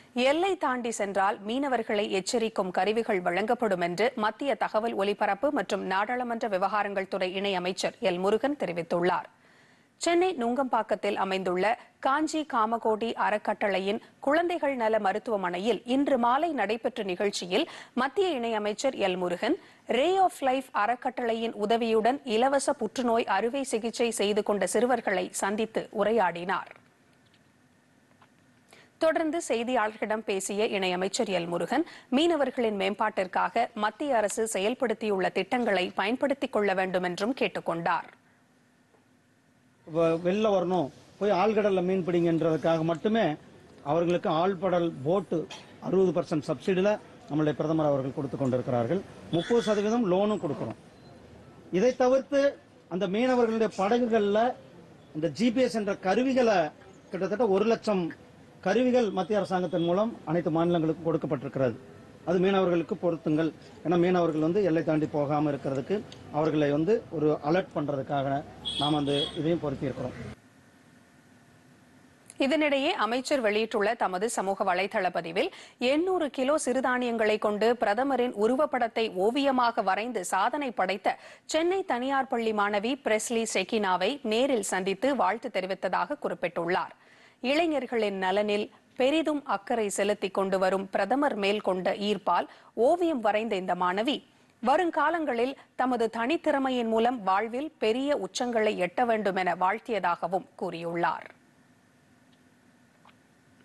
எல்லை தாண்டி சென்றால் மீனவர்களை எச்சரிக்கும் கருவிகள் வழங்கப்படும் என்று மத்திய தகவல் ஒலிபரப்பு மற்றும் நாடாளுமன்ற விவகாரங்கள் துறை இணையமைச்சர் எல் முருகன் தெரிவித்துள்ளார் சென்னை நுங்கம்பாக்கத்தில் அமைந்துள்ள காஞ்சி காமகோடி அறக்கட்டளையின் குழந்தைகள் நல மருத்துவமனையில் இன்று மாலை நடைபெற்ற நிகழ்ச்சியில் மத்திய இணையமைச்சர் L Murugan Ray of Life அறக்கட்டளையின் உதவியுடன் இலவச புற்றுநோய் அறுவை சிகிச்சை செய்து கொண்ட சிறுவர்களை சந்தித்து உரையாடினார் தொடர்ந்து செய்தியாளர்களிடம் பேசிய இணையமைச்சர் எல் முருகன் மீனவர்களின் மேம்பாட்டிற்காக மத்திய அரசு செயல்படுத்தியுள்ள திட்டங்களை பயன்படுத்திக் கொள்ள வேண்டும் என்றும் கேட்டுக் கொண்டார் வ- வெளில வரணும் போய் ஆழ்கடல்ல மீன் பிடிங்கன்றதுக்காக மட்டுமே அவர்களுக்கு ஆழ்படல் போட்டு அறுபது பர்சன்ட் சப்சிடியில் நம்மளுடைய பிரதமர் அவர்கள் கொடுத்து கொண்டிருக்கிறார்கள் முப்பது சதவீதம் லோனும் கொடுக்கிறோம் இதை தவிர்த்து அந்த மீனவர்களுடைய படகுகளில் இந்த ஜிபிஎஸ் என்ற கருவிகளை கிட்டத்தட்ட ஒரு லட்சம் கருவிகள் மத்திய அரசாங்கத்தின் மூலம் அனைத்து மாநிலங்களுக்கும் கொடுக்கப்பட்டிருக்கிறது அது மீனவர்களுக்கு பொருத்துங்கள் ஏன்னா மீனவர்கள் வந்து எல்லை தாண்டி போகாமல் இருக்கிறதுக்கு அவர்களை வந்து ஒரு அலர்ட் பண்றதுக்காக நாம் அந்த இதையும் பொருத்தியிருக்கிறோம் இதனிடையே அமைச்சர் வெளியிட்டுள்ள தமது சமூக வலைதள பதிவில் எண்ணூறு கிலோ சிறுதானியங்களை கொண்டு பிரதமரின் உருவப்படத்தை ஓவியமாக வரைந்து சாதனை படைத்த சென்னை தனியார் பள்ளி மாணவி பிரெஸ்லி செக்கினாவை நேரில் சந்தித்து வாழ்த்து தெரிவித்ததாக குறிப்பிட்டுள்ளார் இளைஞர்களின் நலனில் பெரிதும் அக்கறை செலுத்திக் கொண்டு வரும் பிரதமர் மேல் கொண்ட ஈர்ப்பால் ஓவியம் வரைந்த இந்த மாணவி வருங்காலங்களில் தமது தனித்திறமையின் மூலம் வாழ்வில் பெரிய உச்சங்களை எட்ட வேண்டும் என வாழ்த்தியதாகவும் கூறியுள்ளார்